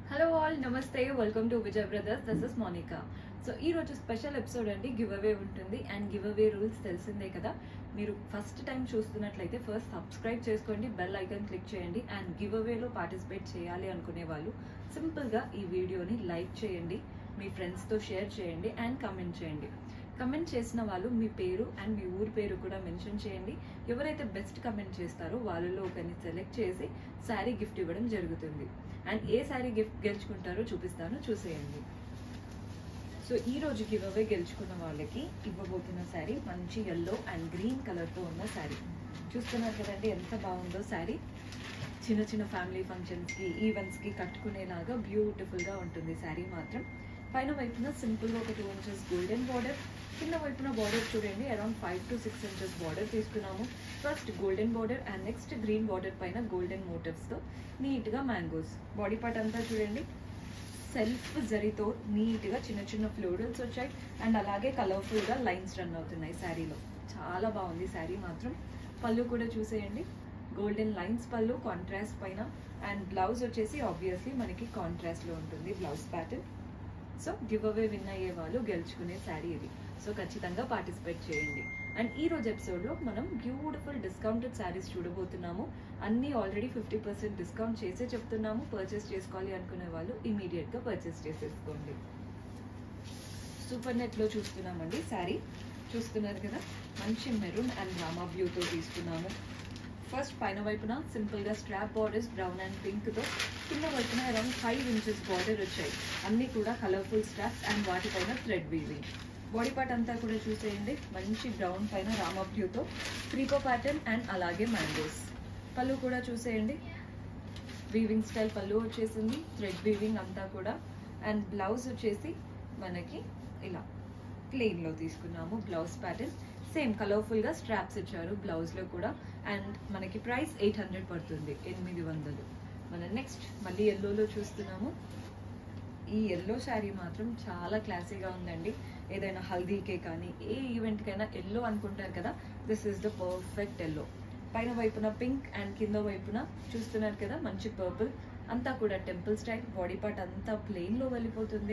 hello all నమస్తే welcome to Vijay brothers this is Monica so ఈ రోజు స్పెషల్ ఎపిసోడ్ అండి గివ్ అవే ఉంటుంది అండ్ గివ్ అవే రూల్స్ తెలిసిందే కదా మీరు ఫస్ట్ టైం చూస్తున్నట్లయితే ఫస్ట్ సబ్స్క్రైబ్ చేసుకోండి బెల్ ఐకాన్ క్లిక్ చేయండి అండ్ గివ్ అవేలో పార్టిసిపేట్ చేయాలి అనుకునే వాళ్ళు సింపుల్గా ఈ వీడియోని లైక్ చేయండి మీ ఫ్రెండ్స్తో షేర్ చేయండి అండ్ కమెంట్ చేయండి కమెంట్ చేసిన వాళ్ళు మీ పేరు అండ్ మీ ఊరి పేరు కూడా మెన్షన్ చేయండి ఎవరైతే బెస్ట్ కమెంట్ చేస్తారో వాళ్ళలో ఒకరిని సెలెక్ట్ చేసి శారీ గిఫ్ట్ ఇవ్వడం జరుగుతుంది అండ్ ఏ శారీ గిఫ్ట్ గెలుచుకుంటారో చూపిస్తాను చూసేయండి సో ఈ రోజు గివ్ అవే గెలుచుకున్న వాళ్ళకి ఇవ్వబోతున్న శారీ మంచి ఎల్లో అండ్ గ్రీన్ కలర్తో ఉన్న శారీ చూస్తున్నారు కదండి ఎంత బాగుందో శారీ చిన్న చిన్న ఫ్యామిలీ ఫంక్షన్స్కి ఈవెంట్స్కి కట్టుకునేలాగా బ్యూటిఫుల్గా ఉంటుంది శారీ మాత్రం పైన వైపున సింపుల్గా ఒక టూ ఇంచెస్ గోల్డెన్ బార్డర్ కింద వైపున బార్డర్ చూడండి around five to six inches border తీసుకున్నాము first golden border and next green border పైన గోల్డెన్ మోటివ్స్తో నీట్గా మ్యాంగోస్ బాడీ పార్ట్ అంతా చూడండి సెల్ఫ్ జరీతో నీట్గా చిన్న చిన్న ఫ్లోరల్స్ వచ్చాయి అండ్ అలాగే కలర్ఫుల్గా లైన్స్ రన్ అవుతున్నాయి శారీలో చాలా బాగుంది శారీ మాత్రం పళ్ళు కూడా చూసేయండి గోల్డెన్ లైన్స్ పళ్ళు కాంట్రాస్ట్ పైన అండ్ బ్లౌజ్ వచ్చేసి ఆబ్వియస్లీ మనకి కాంట్రాస్ట్లో ఉంటుంది blouse pattern so giveaway win అయ్యే వాళ్ళు గెలుచుకునే శారీ ఇది సో ఖచ్చితంగా పార్టిసిపేట్ చేయండి అండ్ ఈ రోజు ఎపిసోడ్లో మనం బ్యూటిఫుల్ డిస్కౌంటెడ్ శారీస్ చూడబోతున్నాము అన్నీ ఆల్రెడీ ఫిఫ్టీ పర్సెంట్ డిస్కౌంట్ చేసే చెప్తున్నాము పర్చేస్ చేసుకోవాలి అనుకునే వాళ్ళు ఇమీడియట్గా పర్చేస్ చేసేసుకోండి సూపర్ నెట్లో చూస్తున్నామండి శారీ చూస్తున్నారు కదా మంచి మెరూన్ అండ్ రామా బ్లూతో తీసుకున్నాము ఫస్ట్ పైన వైపున సింపుల్గా స్ట్రాప్ బార్డర్స్ బ్రౌన్ అండ్ పింక్తో కింద వైపున అరౌండ్ ఫైవ్ ఇంచెస్ బార్డర్ వచ్చాయి అన్నీ కూడా కలర్ఫుల్ స్ట్రాప్స్ అండ్ వాటిపైన థ్రెడ్ వీవింగ్ బాడీ పార్ట్ అంతా కూడా చూసేయండి మంచి బ్రౌన్ పైన రామా బ్లూతో త్రీకో ప్యాటర్న్ అండ్ అలాగే మ్యాంగోస్ పళ్ళు కూడా చూసేయండి వీవింగ్ స్టైల్ పళ్ళు వచ్చేసింది థ్రెడ్ వీవింగ్ అంతా కూడా అండ్ బ్లౌజ్ వచ్చేసి మనకి ఇలా ప్లెయిన్లో తీసుకున్నాము బ్లౌజ్ ప్యాటర్న్ సేమ్ కలర్ఫుల్గా స్ట్రాప్స్ ఇచ్చారు బ్లౌజ్లో కూడా అండ్ మనకి ప్రైస్ ఎయిట్ హండ్రెడ్ పడుతుంది ఎనిమిది వందలు మన నెక్స్ట్ మళ్ళీ ఎల్లోలో చూస్తున్నాము ఈ ఎల్లో శారీ మాత్రం చాలా క్లాసీగా ఉందండి ఏదైనా హల్దీకే కానీ ఏ ఈవెంట్కైనా ఎల్లో అనుకుంటారు కదా this is the perfect yellow పైన వైపున పింక్ అండ్ కింద వైపున చూస్తున్నారు కదా మంచి పర్పుల్ అంతా కూడా టెంపుల్ స్టైల్ బాడీ పార్ట్ అంతా ప్లెయిన్లో వెళ్ళిపోతుంది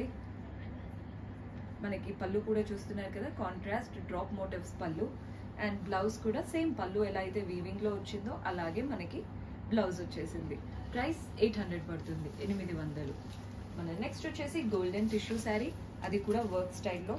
మనకి పళ్ళు కూడా చూస్తున్నారు కదా కాంట్రాస్ట్ డ్రాప్ మోటివ్స్ పళ్ళు అండ్ బ్లౌజ్ కూడా సేమ్ పళ్ళు ఎలా అయితే వీవింగ్లో వచ్చిందో అలాగే మనకి బ్లౌజ్ వచ్చేసింది ప్రైస్ ఎయిట్ హండ్రెడ్ పడుతుంది ఎనిమిది వందలు మన నెక్స్ట్ వచ్చేసి గోల్డెన్ టిష్యూ శారీ అది కూడా వర్క్ స్టైల్లో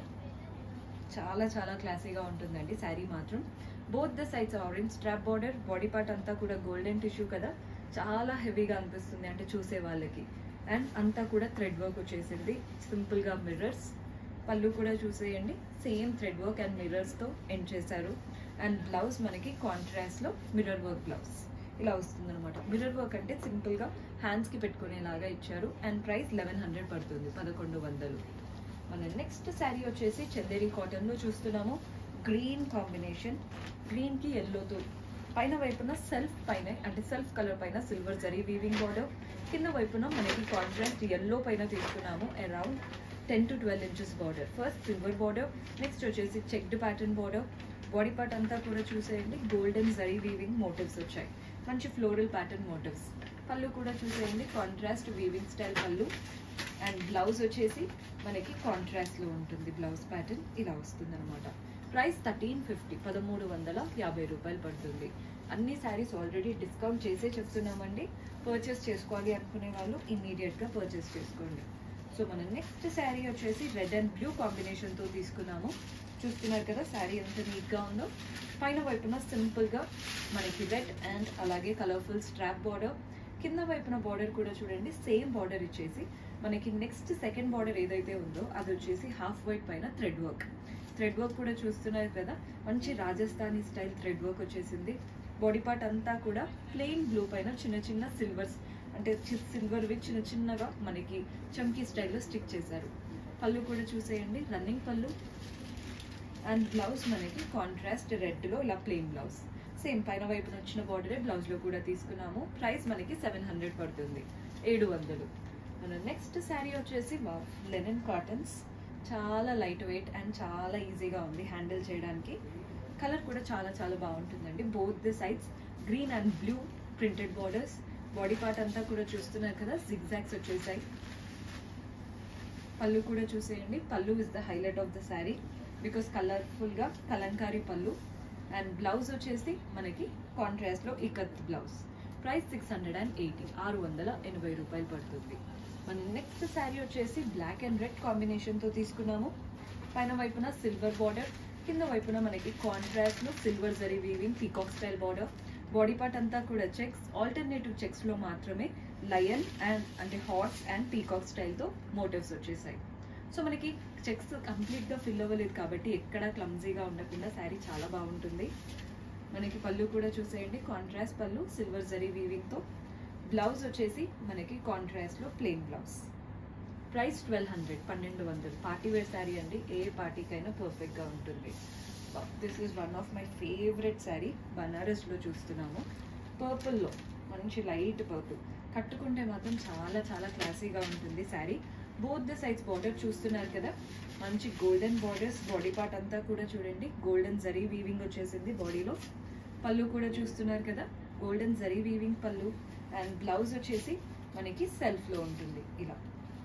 చాలా చాలా క్లాసీగా ఉంటుందండి శారీ మాత్రం both the sides orange strap border body part అంతా కూడా గోల్డెన్ టిష్యూ కదా చాలా హెవీగా అనిపిస్తుంది అంటే చూసే వాళ్ళకి అండ్ అంతా కూడా థ్రెడ్ వర్క్ వచ్చేసింది సింపుల్గా మిర్రర్స్ పళ్ళు కూడా చూసేయండి సేమ్ థ్రెడ్ వర్క్ అండ్ మిర్రర్స్తో ఎండ్ చేశారు అండ్ బ్లౌజ్ మనకి కాంట్రాస్ట్లో మిర్రర్ వర్క్ బ్లౌజ్ ఇలా వస్తుంది అనమాట మిర్రర్ వర్క్ అంటే సింపుల్గా హ్యాండ్స్కి పెట్టుకునేలాగా ఇచ్చారు అండ్ ప్రైస్ లెవెన్ హండ్రెడ్ పడుతుంది పదకొండు వందలు మన నెక్స్ట్ శారీ వచ్చేసి చందేరి కాటన్లో చూస్తున్నాము గ్రీన్ కాంబినేషన్ గ్రీన్కి ఎల్లోతో పైన వైపున సెల్ఫ్ పైన అంటే సెల్ఫ్ కలర్ పైన సిల్వర్ జరీ వీవింగ్ బార్డర్ కింద వైపున మనకి కాంట్రాస్ట్ ఎల్లో పైన తీసుకున్నాము around ten to twelve inches border first silver border next వచ్చేసి checked pattern border body part అంతా కూడా చూసేయండి గోల్డెన్ జరీ వీవింగ్ మోటివ్స్ వచ్చాయి మంచి ఫ్లోరల్ ప్యాటర్న్ మోటివ్స్ పళ్ళు కూడా చూసేయండి కాంట్రాస్ట్ వీవింగ్ స్టైల్ పళ్ళు అండ్ బ్లౌజ్ వచ్చేసి మనకి కాంట్రాస్ట్లో ఉంటుంది బ్లౌజ్ ప్యాటర్న్ ఇలా వస్తుంది అనమాట ప్రైస్ థర్టీన్ ఫిఫ్టీ పదమూడు వందల యాభై రూపాయలు పడుతుంది అన్ని శారీస్ ఆల్రెడీ డిస్కౌంట్ చేసే చెప్తున్నామండి పర్చేస్ చేసుకోవాలి అనుకునే వాళ్ళు ఇమ్మీడియట్గా పర్చేస్ చేసుకోండి సో మన నెక్స్ట్ శారీ వచ్చేసి రెడ్ అండ్ బ్లూ కాంబినేషన్తో తీసుకున్నాము చూస్తున్నారు కదా శారీ ఎంత నీట్గా ఉందో పైన వైపున సింపుల్గా మనకి రెడ్ అండ్ అలాగే కలర్ఫుల్ స్ట్రాప్ బార్డర్ కింద వైపున బార్డర్ కూడా చూడండి సేమ్ బార్డర్ ఇచ్చేసి మనకి నెక్స్ట్ సెకండ్ బార్డర్ ఏదైతే ఉందో అది వచ్చేసి హాఫ్ వైట్ పైన థ్రెడ్ వర్క్ థ్రెడ్ వర్క్ కూడా చూస్తున్నారు కదా మంచి రాజస్థానీ స్టైల్ థ్రెడ్ వర్క్ వచ్చేసింది బాడీ పార్ట్ అంతా కూడా ప్లెయిన్ బ్లూ పైన చిన్న చిన్న సిల్వర్స్ అంటే సిల్వర్వి చిన్న చిన్నగా మనకి చమ్కీ స్టైల్లో స్టిక్ చేశారు పళ్ళు కూడా చూసేయండి రన్నింగ్ పళ్ళు అండ్ బ్లౌజ్ మనకి కాంట్రాస్ట్ రెడ్లో ఇలా ప్లెయిన్ బ్లౌజ్ సేమ్ పైన వైపున వచ్చిన బార్డరే బ్లౌజ్లో కూడా తీసుకున్నాము ప్రైస్ మనకి సెవెన్ హండ్రెడ్ పడుతుంది ఏడు వందలు మన నెక్స్ట్ శారీ వచ్చేసి లెనిన్ కాటన్స్ చాలా లైట్ వెయిట్ అండ్ చాలా ఈజీగా ఉంది హ్యాండిల్ చేయడానికి కలర్ కూడా చాలా చాలా బాగుంటుందండి both the sides green and blue printed borders body part అంతా కూడా చూస్తున్నారు కదా జిగ్జాగ్స్ వచ్చేసాయి పళ్ళు కూడా చూసేయండి పళ్ళు is the highlight of the saree because కలర్ఫుల్గా కలంకారీ పళ్ళు అండ్ బ్లౌజ్ వచ్చేసి మనకి కాంట్రాస్ట్లో ikat blouse price six hundred and eighty ఆరు వందల ఎనభై రూపాయలు పడుతుంది మన నెక్స్ట్ శారీ వచ్చేసి బ్లాక్ అండ్ రెడ్ కాంబినేషన్తో తీసుకున్నాము పైన వైపున సిల్వర్ బార్డర్ కింద వైపున మనకి కాంట్రాస్ట్లో silver zari weaving peacock style border body part అంతా కూడా చెక్స్ ఆల్టర్నేటివ్ చెక్స్లో మాత్రమే లయన్ అండ్ అంటే హార్స్ అండ్ పీకాక్ స్టైల్తో మోటివ్స్ వచ్చేసాయి సో మనకి చెక్స్ కంప్లీట్గా ఫిల్ అవ్వలేదు కాబట్టి ఎక్కడ క్లమ్జీగా ఉండకుండా శారీ చాలా బాగుంటుంది మనకి పళ్ళు కూడా చూసేయండి కాంట్రాస్ట్ పళ్ళు సిల్వర్ జరీ వీవింగ్తో బ్లౌజ్ వచ్చేసి మనకి కాంట్రాస్ట్లో plain blouse price twelve hundred పన్నెండు వందలు పార్టీ వేర్ శారీ అండి ఏ పార్టీకైనా పర్ఫెక్ట్గా ఉంటుంది this is one of my favourite saree బనారస్లో చూస్తున్నాము పర్పుల్లో మంచి లైట్ పర్పుల్ కట్టుకుంటే మాత్రం చాలా చాలా క్లాసీగా ఉంటుంది saree both the sides border చూస్తున్నారు కదా మంచి గోల్డెన్ బార్డర్స్ బాడీ పార్ట్ అంతా కూడా చూడండి గోల్డెన్ జరీ వీవింగ్ వచ్చేసింది బాడీలో పళ్ళు కూడా చూస్తున్నారు కదా గోల్డెన్ జరీ వీవింగ్ పళ్ళు అండ్ బ్లౌజ్ వచ్చేసి మనకి సెల్ఫ్లో ఉంటుంది ఇలా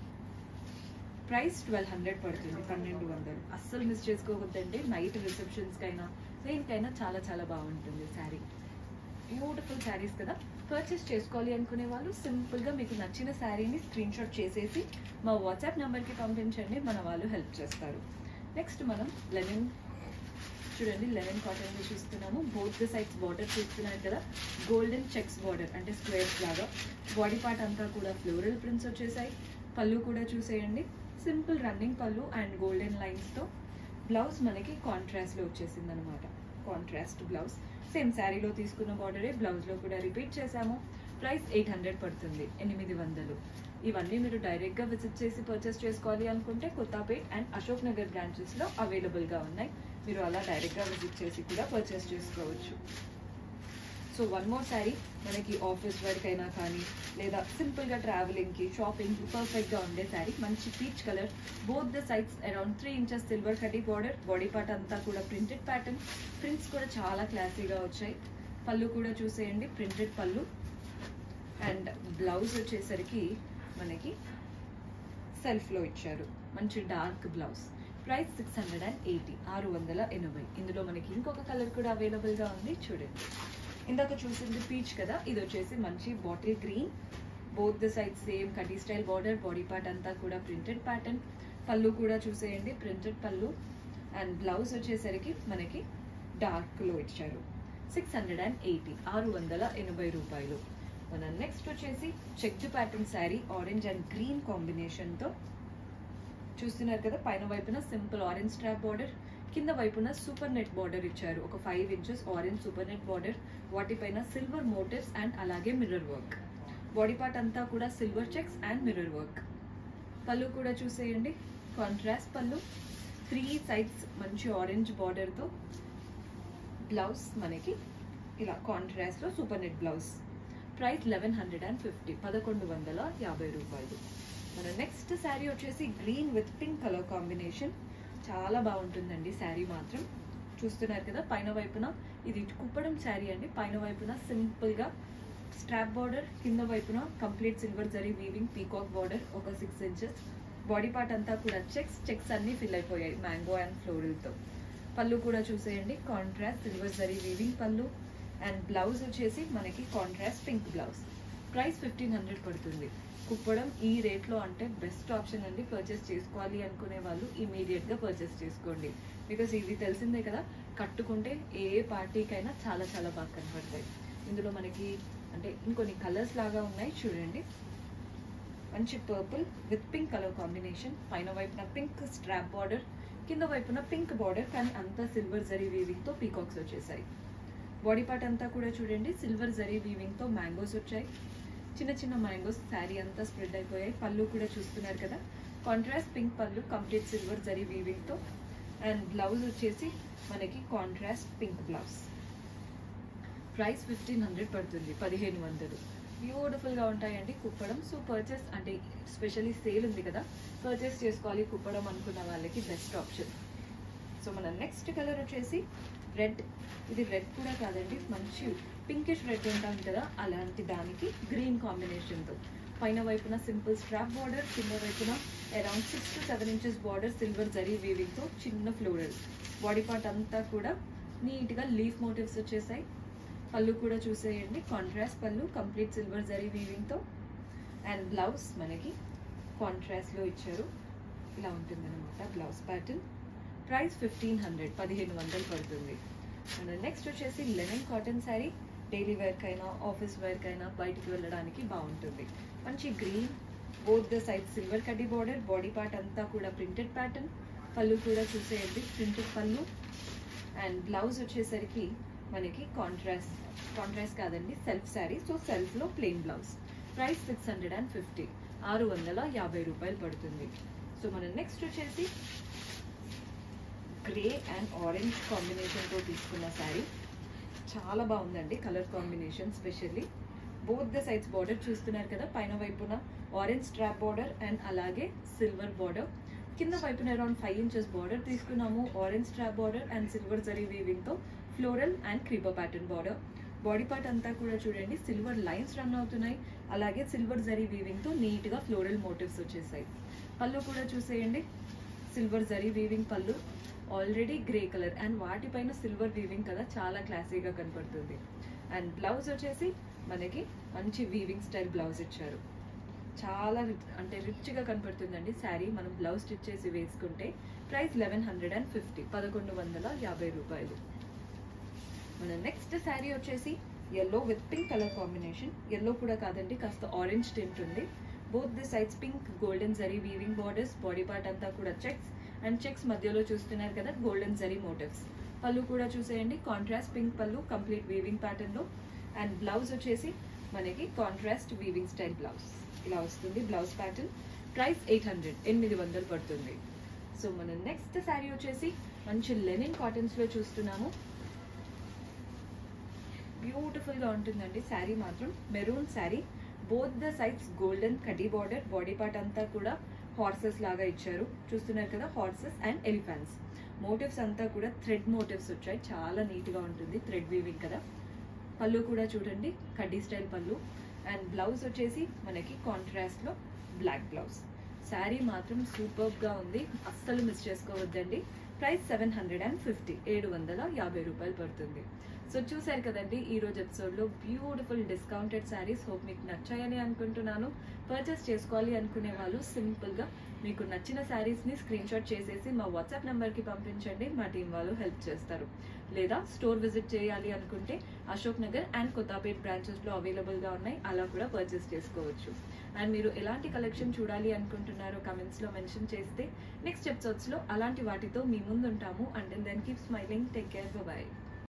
ప్రైస్ ట్వెల్వ్ హండ్రెడ్ పడుతుంది పన్నెండు వందలు అస్సలు మిస్ చేసుకోవద్దండి నైట్ రిసెప్షన్స్కైనా దేనికైనా చాలా చాలా బాగుంటుంది శారీ బ్యూటిఫుల్ శారీస్ కదా పర్చేస్ చేసుకోవాలి అనుకునే వాళ్ళు సింపుల్గా మీకు నచ్చిన శారీని స్క్రీన్ షాట్ చేసేసి మా వాట్సాప్ నెంబర్కి పంపించండి మన వాళ్ళు హెల్ప్ చేస్తారు నెక్స్ట్ మనం లెనిన్ చూడండి లెనిన్ కాటన్ చూస్తున్నాము బోత్ ద సైడ్స్ బార్డర్ చూస్తున్నారు కదా గోల్డెన్ చెక్స్ బార్డర్ అంటే స్క్వేర్స్ లాగా బాడీ పార్ట్ అంతా కూడా ఫ్లోరల్ ప్రింట్స్ వచ్చేసాయి పళ్ళు కూడా చూసేయండి సింపుల్ రన్నింగ్ పళ్ళు అండ్ గోల్డెన్ లైన్స్తో బ్లౌజ్ మనకి కాంట్రాస్ట్లో వచ్చేసింది అనమాట కాంట్రాస్ట్ బ్లౌజ్ సేమ్ శారీలో తీసుకున్న బార్డరే బ్లౌజ్లో కూడా రిపీట్ చేశాము ప్రైస్ ఎయిట్ హండ్రెడ్ పడుతుంది ఎనిమిది వందలు ఇవన్నీ మీరు డైరెక్ట్గా విజిట్ చేసి పర్చేస్ చేసుకోవాలి అనుకుంటే కొత్తపేట్ అండ్ అశోక్ నగర్ బ్రాంచెస్లో అవైలబుల్గా ఉన్నాయి మీరు అలా డైరెక్ట్గా విజిట్ చేసి కూడా పర్చేస్ చేసుకోవచ్చు సో వన్ మోర్ శారీ మనకి ఆఫీస్ వర్క్ అయినా కానీ లేదా సింపుల్గా ట్రావెలింగ్కి షాపింగ్కి పర్ఫెక్ట్గా ఉండే శారీ మంచి peach colour both the sides around three inches silver కటీ బార్డర్ బాడీ పార్ట్ అంతా కూడా ప్రింటెడ్ ప్యాటర్న్ ప్రింట్స్ కూడా చాలా క్లాసీగా వచ్చాయి పళ్ళు కూడా చూసేయండి ప్రింటెడ్ పళ్ళు అండ్ బ్లౌజ్ వచ్చేసరికి మనకి సెల్ఫ్లో ఇచ్చారు మంచి dark blouse price six hundred and eighty ఆరు వందల ఎనభై ఇందులో మనకి ఇంకొక కలర్ కూడా అవైలబుల్గా ఉంది చూడండి ఇందాక చూసింది పీచ్ కదా ఇది వచ్చేసి మంచి bottle green both the side same కటీ స్టైల్ బార్డర్ బాడీ పార్ట్ అంతా కూడా ప్రింటెడ్ ప్యాటర్న్ పళ్ళు కూడా చూసేయండి ప్రింటెడ్ పళ్ళు అండ్ బ్లౌజ్ వచ్చేసరికి మనకి డార్క్లో ఇచ్చారు సిక్స్ హండ్రెడ్ అండ్ ఎయిటీ ఆరు వందల ఎనభై రూపాయలు మన నెక్స్ట్ వచ్చేసి checked pattern saree orange and green కాంబినేషన్తో చూస్తున్నారు కదా పైన వైపున సింపుల్ ఆరెంజ్ స్ట్రాప్ బార్డర్ కింద వైపున సూపర్ నెట్ బార్డర్ ఇచ్చారు ఒక five inches orange super net border వాటిపైన సిల్వర్ మోటివ్స్ అండ్ అలాగే మిర్రర్ వర్క్ బాడీ పార్ట్ అంతా కూడా silver checks and mirror work పళ్ళు కూడా చూసేయండి కాంట్రాస్ట్ పళ్ళు త్రీ సైడ్స్ మంచి ఆరెంజ్ బార్డర్తో బ్లౌజ్ మనకి ఇలా కాంట్రాస్ట్లో super net blouse price eleven hundred and fifty పదకొండు వందల యాభై రూపాయలు మన నెక్స్ట్ శారీ వచ్చేసి green with pink colour combination చాలా బాగుంటుందండి శారీ మాత్రం చూస్తున్నారు కదా పైన వైపున ఇది కుప్పడం శారీ అండి పైన వైపున సింపుల్గా స్ట్రాప్ బార్డర్ కింద వైపున complete silver zari weaving peacock border ఒక సిక్స్ ఇంచెస్ బాడీ పార్ట్ అంతా కూడా చెక్స్ చెక్స్ అన్నీ ఫిల్ అయిపోయాయి మ్యాంగో అండ్ ఫ్లోరల్తో పళ్ళు కూడా చూసేయండి కాంట్రాస్ట్ సిల్వర్ జరీ వీవింగ్ పళ్ళు అండ్ బ్లౌజ్ వచ్చేసి మనకి contrast pink blouse price fifteen hundred పడుతుంది కుప్పడం ఈ రేట్లో అంటే బెస్ట్ ఆప్షన్ అండి పర్చేస్ చేసుకోవాలి అనుకునే వాళ్ళు ఇమీడియట్గా పర్చేస్ చేసుకోండి బికాస్ ఇది తెలిసిందే కదా కట్టుకుంటే ఏ పార్టీకైనా చాలా చాలా బాగా కనపడతాయి ఇందులో మనకి అంటే ఇంకొన్ని కలర్స్ లాగా ఉన్నాయి చూడండి మంచి purple with pink colour combination పైన వైపున పింక్ స్ట్రాప్ బార్డర్ కింద వైపున పింక్ బార్డర్ కానీ అంతా సిల్వర్ జరీ వీవింగ్తో పీకాక్స్ వచ్చేసాయి బాడీ పార్ట్ అంతా కూడా చూడండి సిల్వర్ జరీ వీవింగ్తో మ్యాంగోస్ వచ్చాయి చిన్న చిన్న మ్యాంగోస్ శారీ అంతా స్ప్రెడ్ అయిపోయాయి పళ్ళు కూడా చూస్తున్నారు కదా కాంట్రాస్ట్ పింక్ పళ్ళు కంప్లీట్ సిల్వర్ జరీ వీవింగ్తో అండ్ బ్లౌజ్ వచ్చేసి మనకి contrast pink blouse price fifteen hundred పడుతుంది పదిహేను వందలు బ్యూటిఫుల్గా ఉంటాయండి కుప్పడం సో పర్చేస్ అంటే స్పెషల్లీ సేల్ ఉంది కదా పర్చేస్ చేసుకోవాలి కుప్పడం అనుకున్న వాళ్ళకి బెస్ట్ ఆప్షన్ సో మన నెక్స్ట్ కలర్ వచ్చేసి రెడ్ ఇది రెడ్ కూడా కాదండి మంచి పింకిష్ రెడ్ ఉంటాం కదా అలాంటి దానికి గ్రీన్ కాంబినేషన్తో పైన వైపున సింపుల్ స్ట్రాప్ బార్డర్ కింద వైపున around six to seven inches border silver zari వీవింగ్తో చిన్న ఫ్లోరల్ బాడీ పార్ట్ అంతా కూడా నీట్గా లీఫ్ మోటివ్స్ వచ్చేసాయి పళ్ళు కూడా చూసేయండి కాంట్రాస్ట్ పళ్ళు కంప్లీట్ సిల్వర్ జరీ వీవింగ్తో అండ్ బ్లౌజ్ మనకి కాంట్రాస్ట్లో ఇచ్చారు ఇలా ఉంటుందన్నమాట blouse pattern price fifteen hundred పదిహేను వందలు పడుతుంది అండ్ నెక్స్ట్ వచ్చేసి లెనిన్ కాటన్ శారీ డైలీ వేర్కైనా ఆఫీస్ వేర్కైనా బయటికి వెళ్ళడానికి బాగుంటుంది మంచి green both the side silver కడ్డీ బార్డర్ బాడీ పార్ట్ అంతా కూడా ప్రింటెడ్ ప్యాటర్న్ పళ్ళు కూడా చూసేయండి ప్రింటెడ్ పళ్ళు అండ్ బ్లౌజ్ వచ్చేసరికి మనకి కాంట్రాస్ట్ కాంట్రాస్ట్ కాదండి సెల్ఫ్ శారీ సో సెల్ఫ్లో plain blouse price six hundred and fifty ఆరు వందల యాభై రూపాయలు పడుతుంది సో మనం నెక్స్ట్ వచ్చేసి గ్రే అండ్ ఆరెంజ్ కాంబినేషన్తో తీసుకున్న శారీ చాలా బాగుందండి colour combination specially both the sides border చూస్తున్నారు కదా పైన వైపున ఆరెంజ్ స్ట్రాప్ బార్డర్ అండ్ అలాగే సిల్వర్ బార్డర్ కింద వైపున అరౌండ్ ఫైవ్ ఇంచెస్ బార్డర్ తీసుకున్నాము orange strap border and silver zari వీవింగ్తో floral and creeper pattern border body part అంతా కూడా చూడండి సిల్వర్ లైన్స్ రన్ అవుతున్నాయి అలాగే సిల్వర్ జరీ వీవింగ్తో నీట్గా ఫ్లోరల్ మోటివ్స్ వచ్చేసాయి పళ్ళు కూడా చూసేయండి సిల్వర్ జరీ వీవింగ్ పళ్ళు ఆల్రెడీ గ్రే కలర్ అండ్ వాటిపైన సిల్వర్ వీవింగ్ కదా చాలా క్లాసీగా కనపడుతుంది అండ్ బ్లౌజ్ వచ్చేసి మనకి మంచి వీవింగ్ స్టైల్ బ్లౌజ్ ఇచ్చారు చాలా రిచ్ అంటే రిచ్గా కనపడుతుందండి శారీ మనం బ్లౌజ్ స్టిచ్ చేసి వేసుకుంటే price eleven hundred and fifty పదకొండు వందల యాభై రూపాయలు మన నెక్స్ట్ శారీ వచ్చేసి yellow with pink colour combination yellow కూడా కాదండి కాస్త ఆరెంజ్ టింట్ ఉంది both the sides pink golden zari weaving borders body part అంతా కూడా చెక్స్ అండ్ చెక్స్ మధ్యలో చూస్తున్నారు కదా గోల్డెన్ జరీ మోటివ్స్ పళ్ళు కూడా చూసేయండి కాంట్రాస్ట్ పింక్ పళ్ళు కంప్లీట్ వీవింగ్ ప్యాటర్న్లో అండ్ బ్లౌజ్ వచ్చేసి మనకి కాంట్రాస్ట్ వీవింగ్ స్టైల్ బ్లౌజ్ ఇలా వస్తుంది blouse pattern price eight hundred ఎనిమిది వందలు పడుతుంది సో మన నెక్స్ట్ శారీ వచ్చేసి మంచి లెనిన్ కాటన్స్లో చూస్తున్నాము బ్యూటిఫుల్గా ఉంటుందండి శారీ మాత్రం maroon sari both the sides golden కటీ బార్డర్ బాడీ పార్ట్ అంతా కూడా హార్సెస్ లాగా ఇచ్చారు చూస్తున్నారు కదా హార్సెస్ అండ్ ఎలిఫెంట్స్ మోటివ్స్ అంతా కూడా థ్రెడ్ మోటివ్స్ వచ్చాయి చాలా నీట్గా ఉంటుంది థ్రెడ్ వీవింగ్ కదా పళ్ళు కూడా చూడండి కడ్డీ స్టైల్ పళ్ళు అండ్ బ్లౌజ్ వచ్చేసి మనకి కాంట్రాస్ట్లో బ్లాక్ బ్లౌజ్ శారీ మాత్రం సూపర్గా ఉంది అస్సలు మిస్ చేసుకోవద్దండి price seven hundred and fifty ఏడు వందల యాభై రూపాయలు పడుతుంది సో చూసారు కదండి ఈ రోజు ఎపిసోడ్లో బ్యూటిఫుల్ డిస్కౌంటెడ్ శారీస్ హోప్ మీకు నచ్చాయని అనుకుంటున్నాను పర్చేస్ చేసుకోవాలి అనుకునే వాళ్ళు సింపుల్గా మీకు నచ్చిన శారీస్ని స్క్రీన్ షాట్ చేసేసి మా వాట్సాప్ నెంబర్కి పంపించండి మా టీం వాళ్ళు హెల్ప్ చేస్తారు లేదా స్టోర్ విజిట్ చేయాలి అనుకుంటే అశోక్ నగర్ అండ్ కొత్తపేట్ బ్రాంచెస్లో అవైలబుల్గా ఉన్నాయి అలా కూడా పర్చేస్ చేసుకోవచ్చు అండ్ మీరు ఎలాంటి కలెక్షన్ చూడాలి అనుకుంటున్నారో కమెంట్స్లో మెన్షన్ చేస్తే నెక్స్ట్ ఎపిసోడ్స్లో అలాంటి వాటితో మీ ముందు ఉంటాము and then keep smiling take care bye